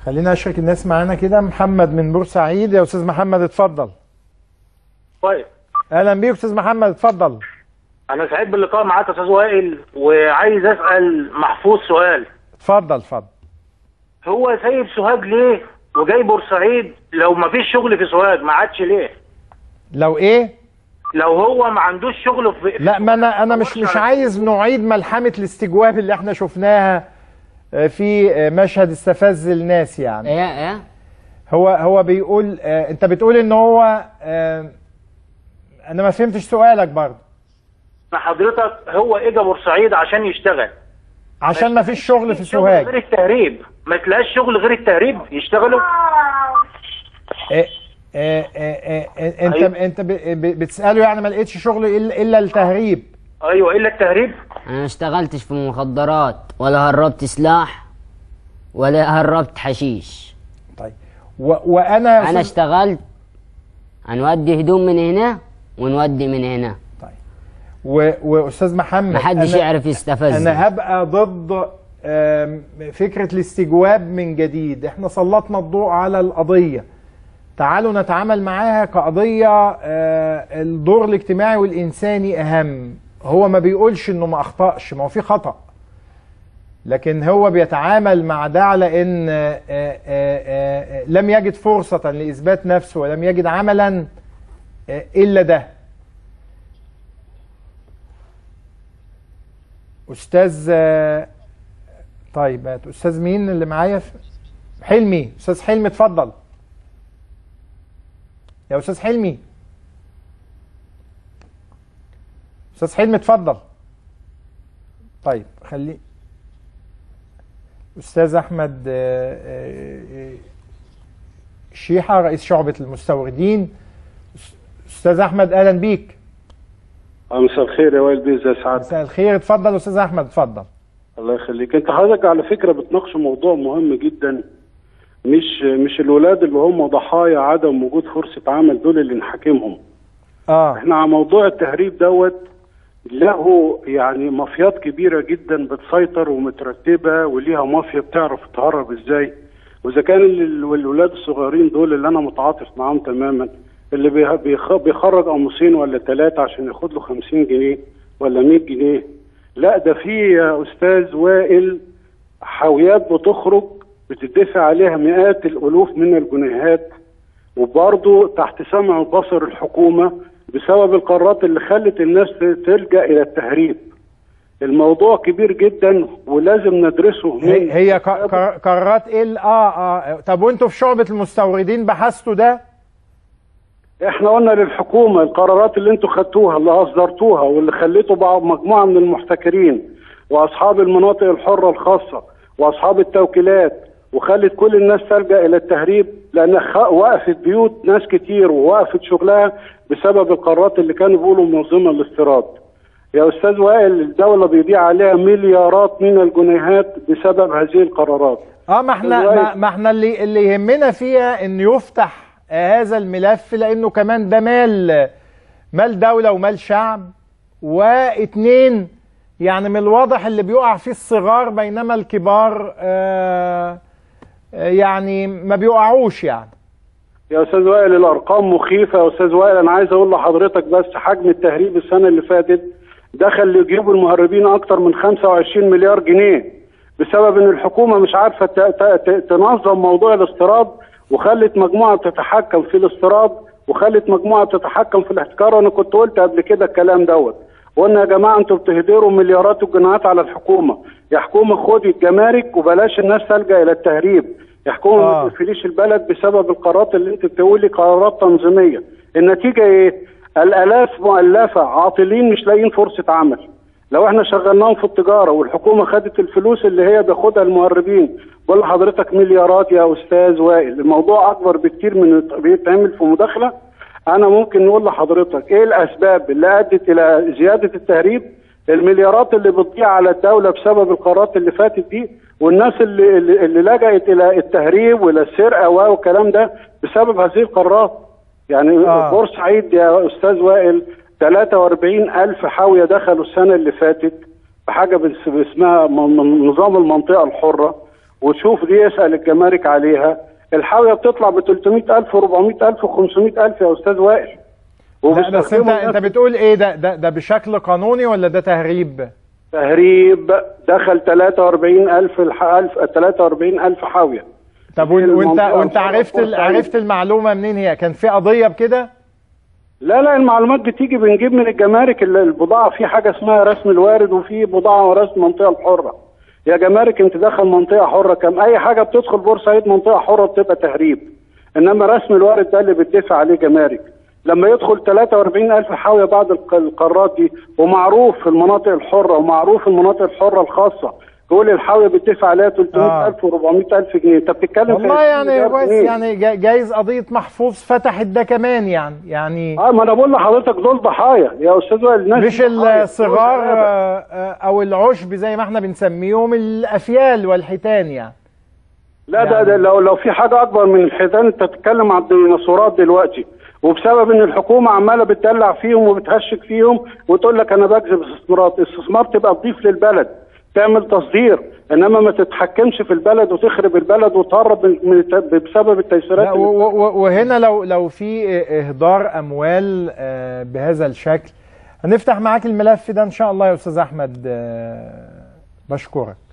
خلينا اشرك الناس معانا كده محمد من بورسعيد يا استاذ محمد اتفضل طيب اهلا بيك استاذ محمد اتفضل انا سعيد باللقاء معاك يا استاذ وائل وعايز اسال محفوظ سؤال اتفضل اتفضل هو سايب سوهاج ليه وجاي بورسعيد لو ما فيش شغل في سوهاج ما عادش ليه لو ايه لو هو ما عندوش شغل في لا ما انا انا مش مش عايز نعيد ملحمه الاستجواب اللي احنا شفناها آه، في آه، مشهد استفز الناس يعني ايه ايه هو هو بيقول آه، انت بتقول ان هو آه، انا ما فهمتش سؤالك برضه حضرتك هو اجى بورسعيد عشان يشتغل عشان ما فيش شغل في شغل سوهاج غير التهريب ما تلاقيش شغل غير التهريب يشتغلوا آه، آه، آه، آه، انت أيوة. انت ب- ب- بتساله يعني ما لقيتش شغل الا الا التهريب ايوه الا التهريب انا ما اشتغلتش في مخدرات ولا هربت سلاح ولا هربت حشيش طيب و وانا انا اشتغلت هنودي هدوم من هنا ونودي من هنا و... واستاذ محمد محدش أنا- يعرف يستفزني. انا هبقى ضد آم، فكره الاستجواب من جديد احنا سلطنا الضوء على القضيه تعالوا نتعامل معاها كقضيه آه، الدور الاجتماعي والانساني اهم هو ما بيقولش انه ما اخطاش ما هو في خطا لكن هو بيتعامل مع ده على ان آه، آه، آه، لم يجد فرصه لاثبات نفسه ولم يجد عملا آه، الا ده استاذ آه، طيب هات استاذ مين اللي معايا في- حلمي استاذ حلمي اتفضل يا استاذ حلمي استاذ حلمي اتفضل طيب خلي استاذ احمد آه، آه، آه، شيحه رئيس شعبه المستوردين استاذ احمد اهلا بيك مساء الخير يا وائل بيه ازي سعادتك مساء الخير اتفضل استاذ احمد اتفضل الله يخليك انت حضرتك على فكره بتناقش موضوع مهم جدا مش مش الولاد اللي هم ضحايا عدم وجود فرصه عمل دول اللي نحاكمهم اه احنا على موضوع التهريب دوت له يعني مافيات كبيره جدا بتسيطر ومترتبه وليها مافيا بتعرف تهرب ازاي واذا كان ال- الولاد الصغيرين دول اللي انا متعاطف معاهم تماما اللي بيه- بيخ- بيخرج قاموسين ولا ثلاثه عشان ياخد له 50 جنيه ولا 100 جنيه لا ده في يا استاذ وائل حاويات بتخرج بتدفع عليها مئات الالوف من الجنيهات وبرضه تحت سمع وبصر الحكومه بسبب القرارات اللي خلت الناس تلجا الى التهريب. الموضوع كبير جدا ولازم ندرسه من هي هي ق- ق- قرارات ايه ال- اه اه طب وانتوا في شعبة المستوردين بحثتوا ده؟ احنا قلنا للحكومه القرارات اللي انتوا خدتوها اللي اصدرتوها واللي خليتوا بعض مجموعه من المحتكرين واصحاب المناطق الحره الخاصه واصحاب التوكيلات وخلت كل الناس تلجا الى التهريب لان خ- وقفت بيوت ناس كتير ووقفت شغلها بسبب القرارات اللي كانوا بيقولوا منظمه الاستيراد. يا استاذ وائل الدوله بيضيع عليها مليارات من الجنيهات بسبب هذه القرارات. اه ما احنا ما, ما احنا اللي اللي يهمنا فيها ان يفتح آه هذا الملف لانه كمان ده مال مال دولة ومال شعب واتنين يعني من الواضح اللي بيقع فيه الصغار بينما الكبار آه آه، يعني ما بيقعوش يعني يا استاذ وائل الارقام مخيفه يا استاذ وائل انا عايز اقول لحضرتك بس حجم التهريب السنه اللي فاتت دخل لجيوب المهربين اكتر من 25 مليار جنيه بسبب ان الحكومه مش عارفه ت- ت- ت- تنظم موضوع الاستيراد وخلت مجموعه بتتحكم في الاستيراد وخلت مجموعه بتتحكم في الاحتكار وانا كنت قلت قبل كده الكلام دوت قلنا يا جماعه انتوا بتهدروا مليارات الجنيهات على الحكومه يا حكومه خدي الجمارك وبلاش الناس تلجا الى التهريب يا حكومه آه. ما تقفليش البلد بسبب القرارات اللي انت بتقولي قرارات تنظيميه النتيجه ايه الالاف مؤلفه عاطلين مش لاقيين فرصه عمل لو احنا شغلناهم في التجاره والحكومه خدت الفلوس اللي هي بياخدها المهربين بقول لحضرتك مليارات يا استاذ وائل الموضوع اكبر بكتير من اللي بيتعمل في مداخله انا ممكن نقول لحضرتك ايه الاسباب اللي ادت الى زياده التهريب المليارات اللي بتضيع على الدوله بسبب القرارات اللي فاتت دي والناس اللي اللي, اللي لجأت الى التهريب والى السرقه والكلام ده بسبب هذه القرارات يعني آه. بورسعيد يا استاذ وائل 43 الف حاويه دخلوا السنه اللي فاتت بحاجه بس- اسمها م- م- نظام المنطقه الحره وشوف دي اسال الجمارك عليها الحاويه بتطلع ب 300000 و400000 و500000 يا استاذ وائل لا بس انت وبيستخدموا انت الناس بتقول ايه ده ده, ده بشكل قانوني ولا ده تهريب؟ تهريب دخل 43000 الح... 1000 43000 حاويه طب وانت وانت, المنطقة وانت بتاعت عرفت ال- بورسعيد. عرفت المعلومه منين هي؟ كان في قضيه بكده؟ لا لا المعلومات بتيجي بنجيب من الجمارك ال- البضاعه في حاجه اسمها رسم الوارد وفي بضاعه ورسم المنطقه الحره يا جمارك انت داخل منطقه حره كم اي حاجه بتدخل بورسعيد منطقه حره بتبقى تهريب انما رسم الوارد ده اللي بتدفع عليه جمارك لما يدخل 43000 حاويه بعض الق- القارات دي ومعروف في المناطق الحره ومعروف في المناطق الحره الخاصه يقول الحاويه بتدفع عليها 300000 و400000 جنيه انت بتتكلم في والله 20 يعني مليار كويس جنيه. يعني جا- جايز قضيه محفوظ فتحت ده كمان يعني يعني اه ما انا بقول لحضرتك دول ضحايا يا استاذ وائل الناس مش دي ضحايا. الصغار دول غلابة. آه، آه، او العشب زي ما احنا بنسميهم الافيال والحيتان يعني لا ده, يعني- ده لو لو في حاجه اكبر من الحيتان انت بتتكلم عن الديناصورات دلوقتي وبسبب ان الحكومه عماله بتدلع فيهم وبتهشك فيهم وتقول لك انا بجذب استثمارات الاستثمار تبقى تضيف للبلد تعمل تصدير انما ما تتحكمش في البلد وتخرب البلد وتهرب من من الت- بسبب التيسيرات لا اللي و- و- وهنا لو لو في اهدار اموال آه، بهذا الشكل هنفتح معاك الملف ده ان شاء الله يا استاذ احمد آه، بشكرك